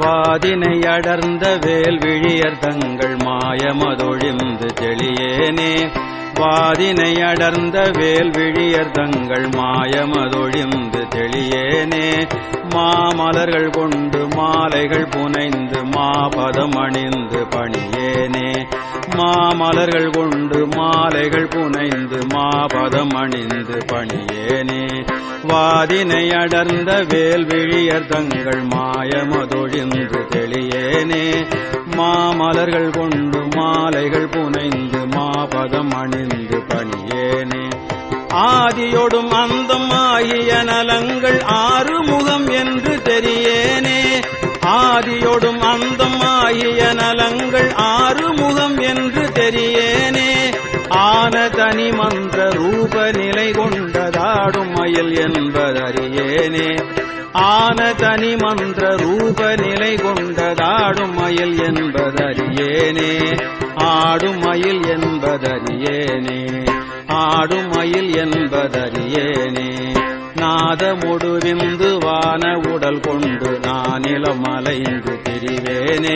வாதினை அடர்ந்த வேல்விழியர் தங்கள் மாயமதொழிந்து தெளியேனே வாதினை அடர்ந்த வேல்விழியர் தங்கள் மாயமதொழிந்து தெளியேனே மாமலர்கள் கொண்டு மாலைகள் புனைந்து மாபதம் அணிந்து பணியேனே மாமலர்கள் கொண்டு மாலைகள் புனைந்து மாபதம் அணிந்து பணியேனே வாதினை அடர்ந்த வேல்விழியர் தங்கள் மாயமதொழிந்து தெளியேனே மாமலர்கள் கொண்டு மாலைகள் புனைந்து மாபதம் அணிந்து பணியேனே ஆதியொடும் அந்தம் ஆகிய நலங்கள் ஆறுமுகம் என்று தெரியேனே ஆதியொடும் அந்தம் ஆகிய நலங்கள் ஆறுமுகம் என்று தெரியேனே ஆன தனி மன்ற ரூப நிலை கொண்டதாடும் மயில் என்பதறியேனே ஆன தனி மன்ற ரூப நிலை கொண்டதாடும் மயில் என்பதறியேனே ஆடும் மயில் என்பதறியேனே ஆடும் மயில் என்பதறியேனே நாதமுடுவிந்து வான உடல் கொண்டு நானிலம் அலைந்து திரிவேனே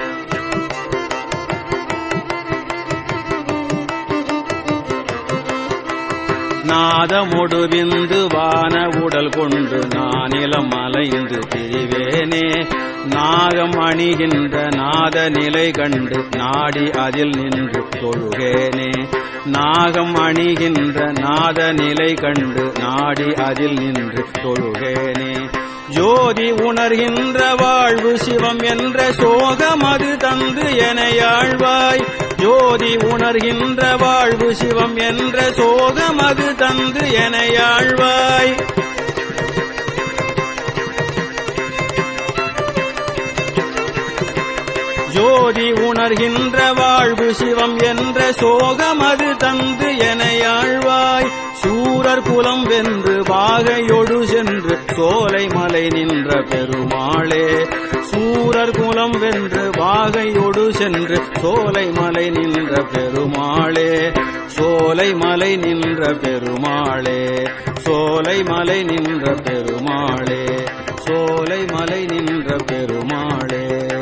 நாதமுடுவிந்து வான உடல் கொண்டு நானிலம் அலைந்து திரிவேனே நாகம் அணிகின்ற நாத நிலை கண்டு நாடி அதில் நின்று தொழுகேனே நாகம் அணிகின்ற நாத நிலை கண்டு நாடி அதில் நின்று தொழுகேனே ஜோதி உணர்கின்ற வாழ்வு சிவம் என்ற சோகம் அது தந்து எனையாழ்வாய் ஜோதி உணர்கின்ற வாழ்வு சிவம் என்ற சோகம் அது தந்து எனையாழ்வாய் ஜோதி உணர்கின்ற வாழ்வு சிவம் என்ற சோகம் அது தந்து எனையாழ்வாய் சூரர் குலம் வென்று வாகையொடு சென்று சோலை மலை நின்ற பெருமாளே சூரர் குலம் வென்று வாகையொடு சென்று சோலை மலை நின்ற பெருமாளே சோலை மலை நின்ற பெருமாளே சோலை மலை நின்ற பெருமாளே சோலை மலை நின்ற பெருமாளே